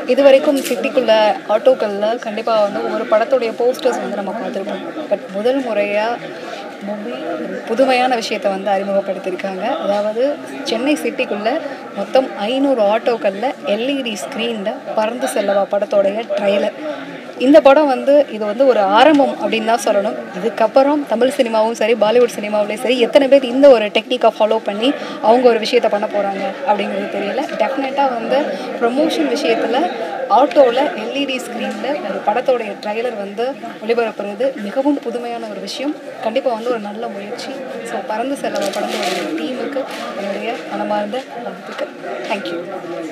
இது வரைக்கும் சிட்டிக்குள்ள ஆட்டோக்களில் கண்டிப்பாக வந்து ஒரு படத்துடைய போஸ்டர்ஸ் வந்து நம்ம பார்த்துருப்போம் பட் முதல் முறையாக மூவி புதுமையான விஷயத்தை வந்து அறிமுகப்படுத்தியிருக்காங்க அதாவது சென்னை சிட்டிக்குள்ளே மொத்தம் ஐநூறு ஆட்டோக்களில் எல்இடி ஸ்க்ரீனில் பறந்து செல்லவா படத்தோடைய ட்ரைலர் இந்த படம் வந்து இது வந்து ஒரு ஆரம்பம் அப்படின்னு தான் சொல்லணும் இதுக்கப்புறம் தமிழ் சினிமாவும் சரி பாலிவுட் சினிமாவிலையும் சரி எத்தனை பேர் இந்த ஒரு டெக்னிக்கை ஃபாலோ பண்ணி அவங்க ஒரு விஷயத்தை பண்ண போகிறாங்க அப்படிங்கிறது தெரியல டெஃபினட்டாக வந்து ப்ரொமோஷன் விஷயத்தில் ஆட்டோவில் எல்இடி ஸ்க்ரீனில் ஒரு படத்தோடைய ட்ரைலர் வந்து ஒளிபரப்புறது மிகவும் புதுமையான ஒரு விஷயம் கண்டிப்பாக வந்து ஒரு நல்ல முயற்சி ஸோ பறந்து செல்லவ படத்தோடைய டீமுக்கு என்னுடைய மனமார்ந்த வாழ்த்துக்கள் தேங்க்யூ